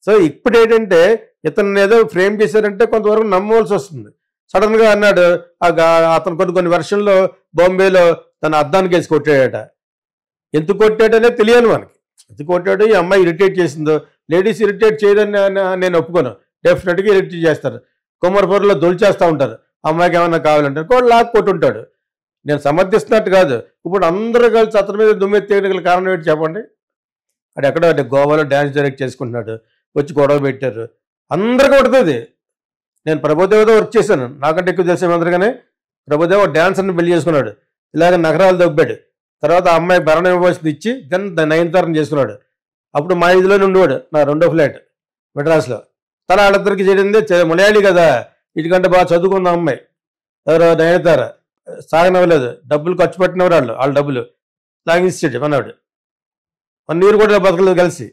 So ఇప్పుడు ఏంటంటే ఇతను ఏదో ఫ్రేమ్ చేశారంటే కొంతవరకు నమ్మవలసి వస్తుంది సడన్ గా అన్నాడు ఆ గా- అతను కొన్ని కొన్ని వర్షంలో బాంబేలో తన అద్దానికి వేసి కొట్టాడట ఎందుకు కొట్టాడనే తెలియదు మనకి ఎందుకు కొట్టాడు ఈ అమ్మాయి ఇరిటేట్ చేసిందో లేడీస్ ఇరిటేట్ చేయదని నేను- నేను ఒప్పుకోను డెఫినెట్గా ఇరిటేట్ చేస్తారు కుమ్మరపూర్లో దొలిచేస్తూ ఉంటారు అమ్మాయికి ఏమన్నా కావాలంటే కూడా లాక్ కొట్టుంటాడు నేను సమర్థిస్తున్నట్టు కాదు ఇప్పుడు అందరూ కలిసి అతని మీద దుమ్మెత్తేయడానికి కారణం ఏంటి చెప్పండి అక్కడ ఎక్కడో అంటే గోవాలో డ్యాన్స్ డైరెక్ట్ చేసుకుంటున్నాడు వచ్చి గొడవ పెట్టారు అందరికీ కొడుతుంది నేను ప్రభుదేవతో వర్క్ చేశాను నాకంటే ఎక్కువ తెలిసే అందరికనే ప్రభుదేవ డ్యాన్సర్ని పెళ్లి చేసుకున్నాడు ఇలాగ నగరాలు దొబ్బాడు తర్వాత ఆ అమ్మాయి భరణ ఇవ్వాల్సింది ఇచ్చి దెన్ నయనతారం చేసుకున్నాడు అప్పుడు మా ఇదిలోనే ఉండేవాడు నా రెండో ఫ్లాట్ మెడ్రాస్లో తన వాళ్ళిద్దరికి చేరింది చ- మలయాళీ కదా ఇటుకంటే బాగా చదువుకున్న అమ్మాయి ఎవరో నయనతార సాగనవ్వలేదు డబ్బులు ఖర్చు పెట్టినవారు వాళ్ళు వాళ్ళ డబ్బులు లాగించాడు మనవాడు వన్ ఇయర్ కూడా బతకలేదు కలిసి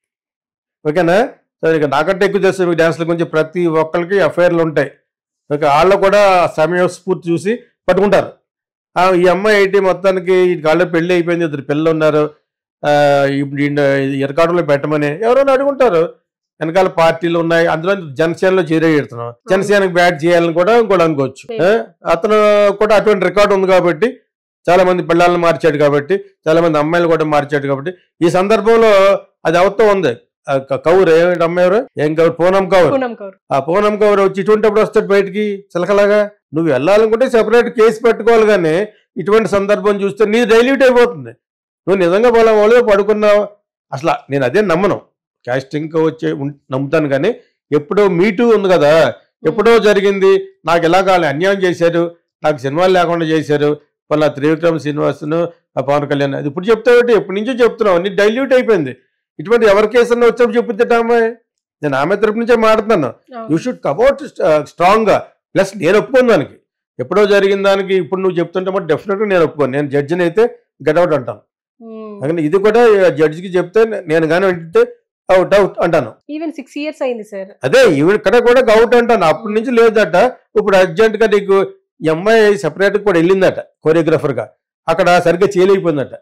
ఓకేనా సరే ఇక నాకంటే ఎక్కువ చేస్తారు మీ డ్యాన్స్ల గురించి ప్రతి ఒక్కరికి అఫైర్లు ఉంటాయి ఓకే వాళ్ళు కూడా సమయ స్ఫూర్తి చూసి పట్టుకుంటారు ఆ, ఈ అమ్మాయి ఏంటి మొత్తానికి వాళ్ళ పెళ్ళి అయిపోయింది ఇద్దరు పిల్లలు ఉన్నారు ఆ, ఇప్పుడు ఎరకాడంలో పెట్టమని ఎవరైనా అడుగుంటారు వెనకాల పార్టీలు ఉన్నాయి అందులో జనసేనలో చేరేడుతున్నాం జనసేనకి బ్యాట్ చేయాలని కూడా ఇంకోటి అనుకోవచ్చు ఆ, అతను కూడా అటువంటి రికార్డు ఉంది కాబట్టి చాలా మంది పిల్లల్ని మార్చాడు కాబట్టి చాలా మంది అమ్మాయిలు కూడా మార్చాడు కాబట్టి ఈ సందర్భంలో అది అవుతూ ఉంది ఆ క- కౌరు ఏమిటి అమ్మాయి ఎవరు ఏం కౌరు పూనం కౌరు పూనం కౌర్ ఆ పూనం కౌరు వచ్చి ఇటువంటిప్పుడు వస్తాడు బయటికి చిలకలాగా నువ్వు వెళ్ళాలనుకుంటే సెపరేట్ కేసు పెట్టుకోవాలి కానీ ఇటువంటి సందర్భం చూస్తే నీ డైల్యూట్ అయిపోతుంది నువ్వు నిజంగా పోలా వాళ్ళు పడుకున్నావు అసలు నేను అదే నమ్మను కాస్టింగ్ వచ్చే ఉం- నమ్ముతాను కానీ ఎప్పుడో మీటూ ఉంది కదా ఎప్పుడో జరిగింది నాకు ఎలా కావాలి అన్యాయం చేశారు నాకు సినిమాలు లేకుండా చేశారు వాళ్ళ త్రివిక్రమ్ శ్రీనివాసును ఆ పవన్ కళ్యాణ్ అది ఇప్పుడు చెప్తావు ఎప్పటి నుంచో చెప్తున్నావు నీ డైల్యూట్ అయిపోయింది ఇటువంటి ఎవరి కేసు అన్నా వచ్చినప్పుడు చెప్పుద్దిట అమ్మాయి నేను ఆమె తరపు నుంచే మాట్లాడుతున్నాను యూ షుడ్ కమౌట్ స్ట్రాంగ్గా ప్లస్ నేను ఒప్పుకోను దానికి ఎప్పుడో జరిగిన దానికి ఇప్పుడు నువ్వు చెప్తుంటే మరి డెఫినెట్గా నేను ఒప్పుకోను నేను జడ్జిని అయితే గెట్అవుట్ అంటాను అందుకని ఇది కూడా జడ్జికి చెప్తే నేను కానీ వింటే అవుట్ అవుట్ అంటాను ఈవెన్ సిక్స్ ఇయర్స్ అయింది సార్ అదే ఈవిడ ఇక్కడ కూడా అవుట్ అంటాను అప్పటి నుంచి లేదట ఇప్పుడు అర్జెంట్ గా నీకు ఈ అమ్మాయి సెపరేట్ కూడా వెళ్ళిందట కొరియోగ్రాఫర్ గా అక్కడ సరిగ్గా చేయలేకపోయిందట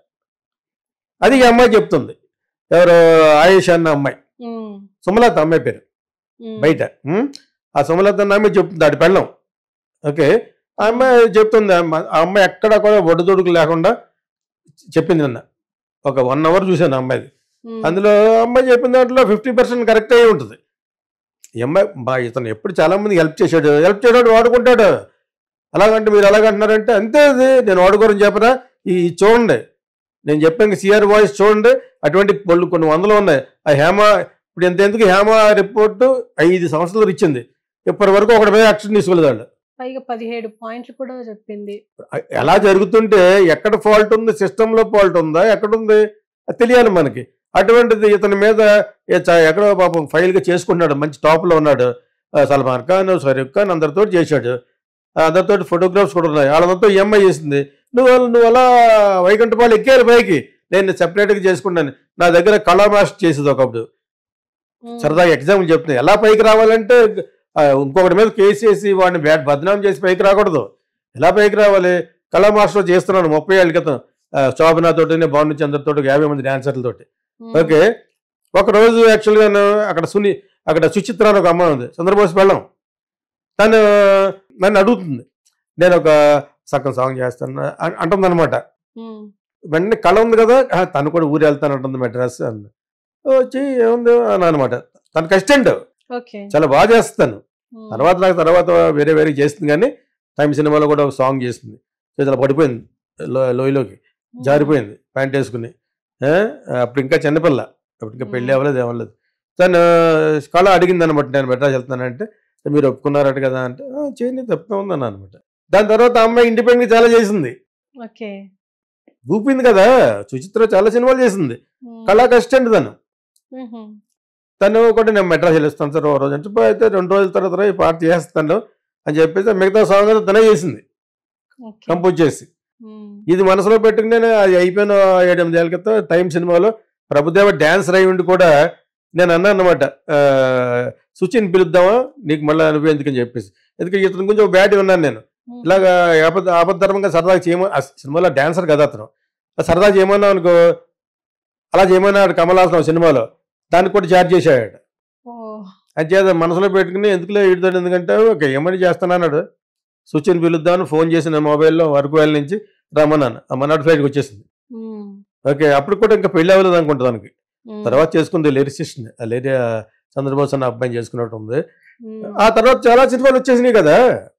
అది ఈ అమ్మాయి చెప్తుంది ఎవరు ఆయేష్ అన్న అమ్మాయి సుమలత అమ్మాయి పేరు బయట ఉమ్, ఆ సుమలత అన్న అమ్మాయి చెప్తుంది ఆడి పెళ్ళం ఓకే ఆ అమ్మాయి చెప్తుంది ఆ అమ్మ- ఆ అమ్మాయి ఎక్కడ కూడా ఒడిదుడుకు లేకుండా చెప్పింది నిన్న ఒక వన్ అవర్ చూశాను ఆ అమ్మాయిది అందులో అమ్మాయి చెప్పిన దాంట్లో ఫిఫ్టీ పర్సెంట్ కరెక్ట్ అయి ఉంటుంది ఈ అమ్మాయి బా ఇతను ఎప్పుడు చాలా మంది హెల్ప్ చేశాడు హెల్ప్ చేయడాడు వాడుకుంటాడు అలాగంటే మీరు ఎలాగంటున్నారంటే అంతే అది నేను వాడుకోరని చెప్పరా ఈ ఈ చూడండి నేను చెప్పాను సిఆర్ వాయిస్ చూడండి అటువంటి పళ్ళు కొన్ని వందలు ఉన్నాయి ఆ హేమ ఇప్పుడు ఎంత ఎందుకు హేమ రిపోర్టు ఐదు సంవత్సరాలు ఇచ్చింది ఇప్పటి వరకు ఒకటి మీద యాక్షన్ తీసుకోలేదు వాళ్ళు పైగా పదిహేడు పాయింట్లు కూడా చెప్పింది ఎలా జరుగుతుంటే ఎక్కడ ఫాల్ట్ ఉంది సిస్టంలో ఫాల్ట్ ఉందా ఎక్కడ ఉంది అది తెలియాలి మనకి అటువంటిది ఇతని మీద ఏ చ- ఎక్కడో పాపం ఫైల్గా చేసుకున్నాడు మంచి టాప్లో ఉన్నాడు ఆ, సల్మాన్ ఖాన్ షరీఫ్ ఖాన్ అందరితో చేశాడు ఆ, అందరితో ఫోటోగ్రాఫ్స్ కూడా ఉన్నాయి వాళ్ళందరితో ఈఎంఐ చేసింది నువ్వు నువ్వు అలా వైకుంఠపాలు ఎక్కారు పైకి నేను సెపరేట్గా చేసుకున్నాను నా దగ్గర కళా మాస్టర్ చేసేది ఒకప్పుడు ఉమ్. సరదాగా ఎగ్జాంపుల్ చెప్తున్నా ఎలా పైకి రావాలంటే ఆ, ఇంకొకటి మీద కేసు వేసి వాడిని బ్యాడ్ బదనాం చేసి పైకి రాకూడదు ఎలా పైకి రావాలి కళా మాస్టర్ చేస్తున్నాను ముప్పై ఏళ్ళ క్రితం ఆ, శోభనా తోటి భాను చంద్ర తోటి యాభై మంది డాన్సర్లతోటి ఉమ్. ఓకే ఒక రోజు యాక్చువల్గా అక్కడ సుని అక్కడ సుచిత్ర అని ఒక అమ్మాయి ఉంది చంద్రబోస్ వెళ్ళం తను నన్ను అడుగుతుంది నేను ఒక సగం సాంగ్ చేస్తాను అంటుంది అనమాట ఉమ్. వెంటనే కళ ఉంది కదా "ఆ, తను కూడా ఊరు వెళ్తాను అంటుంది మెడ్రాస్ అంది వచ్చి ఏముంది అని అనమాట తనకు అసిస్టెంట్ ఓకే చాలా బాగా చేస్తాను ఉమ్. తర్వాత నాకు తర్వాత వేరే వేరే చేస్తుంది కానీ టైం సినిమాలో కూడా ఒక సాంగ్ చేస్తుంది చేతిలో పడిపోయింది లో- లోయలోకి ఉమ్. జారిపోయింది ప్యాంట్ వేసుకుని ఆ, అప్పుడు ఇంకా చిన్నపిల్ల అప్పుడు ఇంకా పెళ్ళి మ్మ్. అవ్వలేదు ఏమవ్వలేదు తను కళ అడిగింది అనమాట నేను మెడ్రాస్ వెళ్తున్నానంటే మీరు ఒప్పుకున్నారట కదా అంటే "ఆ, చేయని తప్పే ఉందని అనమాట దాని తర్వాత ఆ అమ్మాయి ఇండిపెండెంట్ చాలా చేసింది ఓకే ఊపింది కదా సుచిత్ర చాలా సినిమాలు చేసింది ఉమ్. కళా కష్టండి తను ఉహు. తను కూడా నేను మెడ్రాస్ వెళ్ళిస్తాను సార్ ఓ రోజు అంటే "పోయి అయితే రెండు రోజుల తర్వాత రా, ఈ పాట చేస్తాను అని చెప్పేసి మిగతా సాంగ్ అంతా తనే చేసింది ఓకే. కంపోజ్ చేసి ఉమ్. ఇది మనసులో పెట్టుకుని నేను అది అయిపోయిన ఏడెనిమిది ఏళ్ళ క్రితం టైం సినిమాలో ప్రభుదేవ డ్యాన్స్ రై ఉండి కూడా నేను అన్నాను అనమాట సుచిని పిలుద్దామా నీకు మళ్ళీ నువ్వు ఎందుకని చెప్పేసి ఎందుకంటే ఇతని గురించి ఒక బ్యాట్ విన్నాను నేను ఉమ్. ఇలాగా ఆపద్ ఆపద్ధర్మంగా సరదాగా చేయమని ఆ సినిమాలో డాన్సర్ కదా అతను ఆ సరదాగా చేయమన్నావు అనుకో అలా చేయమన్నాడు కమల్ హాసన్ ఒక సినిమాలో దానికి కూడా చార్జ్ చేశాడు అది చేత మనసులో పెట్టుకుని ఎందుకులే ఇడుతాడు ఎందుకంటే ఓకే ఏమని చేస్తాను అన్నాడు సూచన పిలుద్దామని ఫోన్ చేసిన మొబైల్లో వరకు వెళ్ళ నుంచి రమ్మన్నాను ఆ మన్నాడు ఫ్లైట్కి వచ్చేసింది ఉమ్, ఓకే అప్పుడు కూడా ఇంకా పెళ్ళి అవ్వలేదు అనుకుంటా దానికి ఉమ్, తర్వాత చేసుకుంది లిరిసిస్ట్ ఆ లేడీ చంద్రబోస్ అన్న అబ్బాయిని చేసుకున్నట్టు ఉంది ఉమ్, ఆ తర్వాత చాలా సినిమాలు వచ్చేసినాయి కదా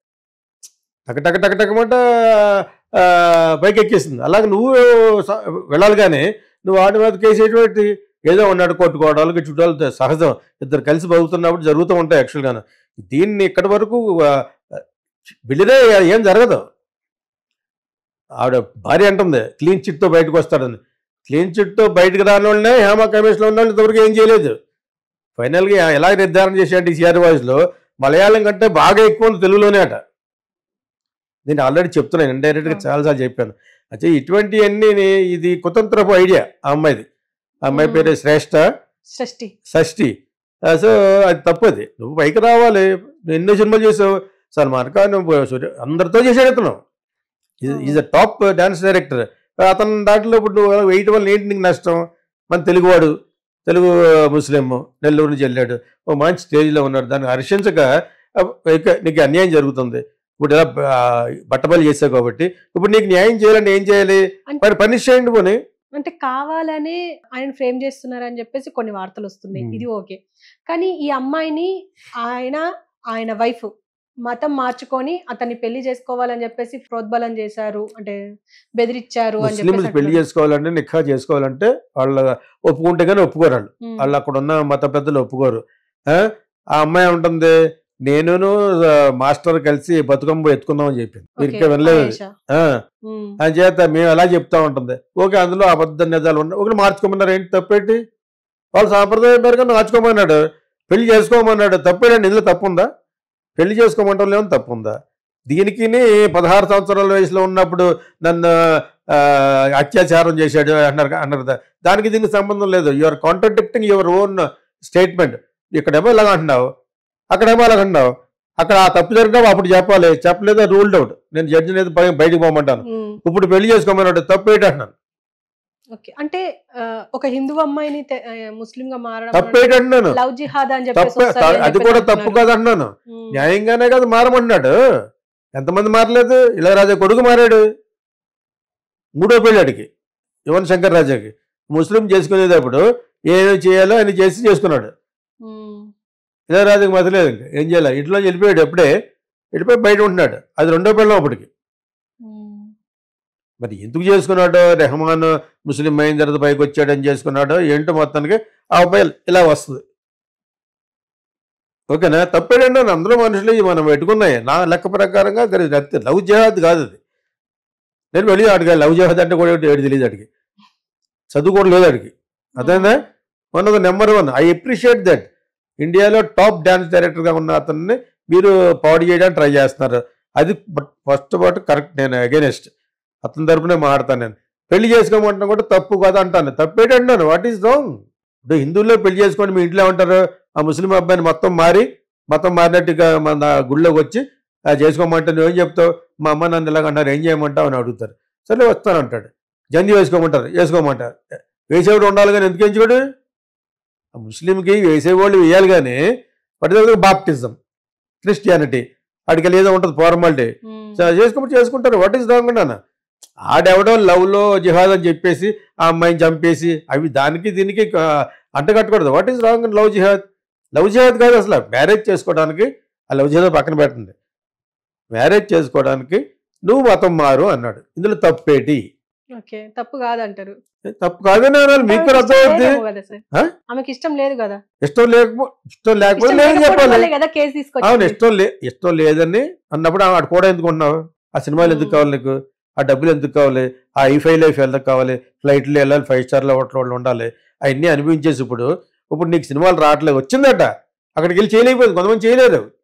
టక టక టక టకమంట ఆ, పైకి ఎక్కేసింది అలాగే నువ్వు స- వెళ్ళాలి కానీ నువ్వు వాడి మీద కేసు ఎటువంటి ఏదో ఉన్నాడు కొట్టుకోవడాలు చుట్టాలు సహజం ఇద్దరు కలిసి బతుకుతున్నప్పుడు జరుగుతూ ఉంటాయి యాక్చువల్గాను దీన్ని ఇక్కడి వరకు ఆ, వెళ్ళిదే ఏం జరగదు ఆవిడ భార్య అంటుంది క్లీన్ చిట్తో బయటకు వస్తాడని క్లీన్ చిట్తో బయటకు రాని వాళ్ళనే హేమ కమిషన్లో ఉన్న వాళ్ళు ఇంతవరకు ఏం చేయలేదు ఫైనల్గా ఎలా నిర్ధారణ చేశాడు ఈ సిఆర్ వాయిస్లో మలయాళం కంటే బాగా ఎక్కువ ఉంది తెలుగులోనే అట నేను ఆల్రెడీ చెప్తున్నాను ఇండైరెక్ట్గా ఆ. చాలాసార్లు చెప్పాను అయితే ఇటువంటివన్నీ ఇది కుతంత్రపు ఐడియా ఆ అమ్మాయిది ఆ అమ్మాయి మ్మ్. పేరు శ్రేష్ఠ షష్ఠి షష్ఠి ఆ, సో అది తప్పది నువ్వు పైకి రావాలి నువ్వు ఎన్నో సినిమాలు చేసావు సల్మాన్ ఖాన్ నువ్వు సూర్య అందరితో చేసాడు అతను is a top dance director అతను దాంట్లో ఇప్పుడు నువ్వు వేయటం వల్ల ఏంటి నీకు నష్టం మన తెలుగువాడు తెలుగు ముస్లిం నెల్లూరు నుంచి వెళ్ళాడు ఓ మంచి స్టేజ్లో ఉన్నాడు దాన్ని హర్షించక ఆ, ఇక నీకు అన్యాయం జరుగుతుంది ఇప్పుడు ఎలా ఆ, బట్టబయలు చేసావు కాబట్టి ఇప్పుడు నీకు న్యాయం చేయాలంటే ఏం చేయాలి అంటే- మరి పనిష్ చేయండి పోనీ అంటే కావాలనే ఆయన ఫ్రేమ్ చేస్తున్నారని చెప్పేసి కొన్ని వార్తలు వస్తున్నాయి ఉమ్. ఇది ఓకే కానీ ఈ అమ్మాయిని ఆయన ఆయన వైఫ్ మతం మార్చుకొని అతన్ని పెళ్లి చేసుకోవాలని చెప్పేసి ప్రోద్బలం చేశారు అంటే బెదిరించారు అని ముస్లింలు చెప్పేసి పెళ్లి అంటున్నారు. చేసుకోవాలంటే నిఖా చేసుకోవాలంటే వాళ్ళ ఒప్పుకుంటే కానీ ఒప్పుకోరు వాళ్ళు ఉమ్, వాళ్ళు అక్కడ ఉన్న మత పెద్దలు ఒప్పుకోరు ఆ ఆ అమ్మాయి ఉంటుంది నేనును ఆ, మాస్టర్ కలిసి బతుకమ్మ ఎత్తుకుందాం అని చెప్పింది మీరు ఓకే, ఇంకా వినలేదు అది. ఆయేషా. ఆ, ఉమ్, అని చేత మేము ఎలా చెప్తా ఉంటుంది ఓకే అందులో అబద్ధ నిజాలు ఉన్నాయి ఒకటి మార్చుకోమన్నారు ఏంటి తప్పేంటి వాళ్ళు సాంప్రదాయం మేరకు మార్చుకోమన్నాడు పెళ్లి చేసుకోమన్నాడు తప్పేనండి ఇందులో తప్పు ఉందా పెళ్లి చేసుకోమంటాం లేని తప్పు ఉందా దీనికి పదహారు సంవత్సరాల వయసులో ఉన్నప్పుడు నన్ను ఆ, అత్యాచారం చేశాడు అన్నారు అన్నారు కదా. దానికి దీనికి సంబంధం లేదు your contradicting your own statement ఇక్కడేమో ఇలాగ అంటున్నావు అక్కడేమో అలాగ అంటున్నావు అక్కడ ఆ తప్పు జరిగినావు అప్పుడు చెప్పాలి చెప్పలేదు రూల్డ్ అవుట్ నేను జడ్జి అనేది బయటికి పోమంటాను ఉమ్, ఇప్పుడు పెళ్లి చేసుకోమన్నాడు తప్పు ఏంటంటున్నాను ఓకే అంటే ఆ, ఒక హిందూ అమ్మాయిని తె- ఆ, ముస్లిం గా మారడం తప్పు ఏంటంటున్నాను లవ్ జిహాద్ అని చెప్పేసి తప్పే వస్తది అని అది చెప్పేసి కూడా తప్పు అంటున్నారు. కాదంటున్నాను ఉమ్, న్యాయంగానే కాదు మారమంటున్నాడు ఎంతమంది మారలేదు ఇలా రాజా కొడుకు మారాడు మూడో పెళ్ళాడికి యువన్ శంకర్ రాజాకి ముస్లిం చేసుకునేటప్పుడు ఏమేమి చేయాలో ఆయన చేసి చేసుకున్నాడు ఉమ్, ఇలా రాజుకి మతలేదు ఇంకా ఏం చేయాలి ఇంట్లో వెళ్ళిపోయాడు ఎప్పుడే వెళ్ళిపోయి బయట ఉంటున్నాడు అది రెండో పెళ్ళం అప్పటికి ఉమ్, మరి ఎందుకు చేసుకున్నాడో రెహమాన్ ముస్లిం అయిన తర్వాత పైకి వచ్చాడని చేసుకున్నాడో ఏంటో మొత్తానికి ఆ అబ్బాయి ఇలా వస్తుంది ఓకేనా తప్పేడండి అందరూ మనుషులు ఇవి మనం పెట్టుకున్నాయి నా లెక్క ప్రకారంగా గరి- రక్త- లవ్ జహాద్ కాదు అది నేను వెళ్ళి అడిగా లవ్ జహాద్ అంటే కూడా ఏడు తెలియదు అడిగి చదువు కూడా లేదు అడిగి అదేనా one of the number one I appreciate that ఇండియాలో టాప్ డ్యాన్స్ డైరెక్టర్గా ఉన్న అతన్ని మీరు పాడు చేయడానికి ట్రై చేస్తున్నారు అది ఫస్ట్ పాటు కరెక్ట్ నేను అగేనెస్ట్ అతని తరపునే మాట్లాడతాను నేను పెళ్లి చేసుకోమంటున్నా కూడా తప్పు కదా అంటాను తప్పేటంటాను వాట్ ఈస్ రాంగ్ ఇప్పుడు హిందువుల్లో పెళ్లి చేసుకొని మీ ఇంట్లో ఉంటారు ఆ ముస్లిం అబ్బాయిని మొత్తం మారి మొత్తం మారినట్టుగా మన గుళ్ళోకి వచ్చి "ఆ, చేసుకోమంటే నువ్వు ఏం చెప్తావు మా అమ్మ నన్ను ఇలాగ అంటారు ఏం చేయమంటావు అని అడుగుతారు సరే వస్తాను అంటాడు జంది వేసుకోమంటారు వేసుకోమంటారు వేసేవాడు ఉండాలి కానీ ఎందుకు ఎంచుకోడు ఆ ముస్లింకి వేసేవాళ్ళు వేయాలి కానీ వాటి బాప్టిజం క్రిస్టియానిటీ వాడికి ఏదో ఉంటుంది ఫార్మాలిటీ ఉమ్, చేసుకోమని చేసుకుంటారు వాట్ ఈస్ రాంగ్ అన్న ఆడెవడో లవ్లో జిహాద్ అని చెప్పేసి ఆ అమ్మాయిని చంపేసి అవి దానికి దీనికి ఆ, అంటగట్టకూడదు what is wrong love jihad love jihad కాదు అసలు మ్యారేజ్ చేసుకోవడానికి ఆ లవ్ జిహాద్ పక్కన పెట్టండి మ్యారేజ్ చేసుకోవడానికి నువ్వు మతం మారు అన్నాడు ఇందులో తప్పేటి ఓకే తప్పు కాదంటారు తప్పు కాదని అనాలి మీకు ఆమెకి అర్థం ఇష్టం అవుద్ది లేదేమో కదా సార్ ఆ? ఆమెకి ఇష్టం లేదు కదా ఇష్టం లేకపో ఇష్టం లేకపోతే ఇష్టం నేను లేకపోవడం చెప్పాలి వల్లే కదా కేసు అవును తీసుకొచ్చి ఇష్టం లే ఇష్టం లేదని అన్నప్పుడు ఆడు కూడా ఎందుకు ఉన్నావు ఆ సినిమాలు ఎందుకు మ్మ్. కావాలి నీకు ఆ డబ్బులు ఎందుకు కావాలి ఆ ఐఫై లైఫ్ ఎందుకు కావాలి ఫ్లైట్లో వెళ్ళాలి ఫైవ్ స్టార్లో హోటల్ ఉండాలి అవన్నీ అనిపించేసి ఇప్పుడు ఇప్పుడు నీకు సినిమాలు రావట్లేదు వచ్చిందట అక్కడికి వెళ్ళి చేయలేకపోయింది కొంతమంది చేయలేరు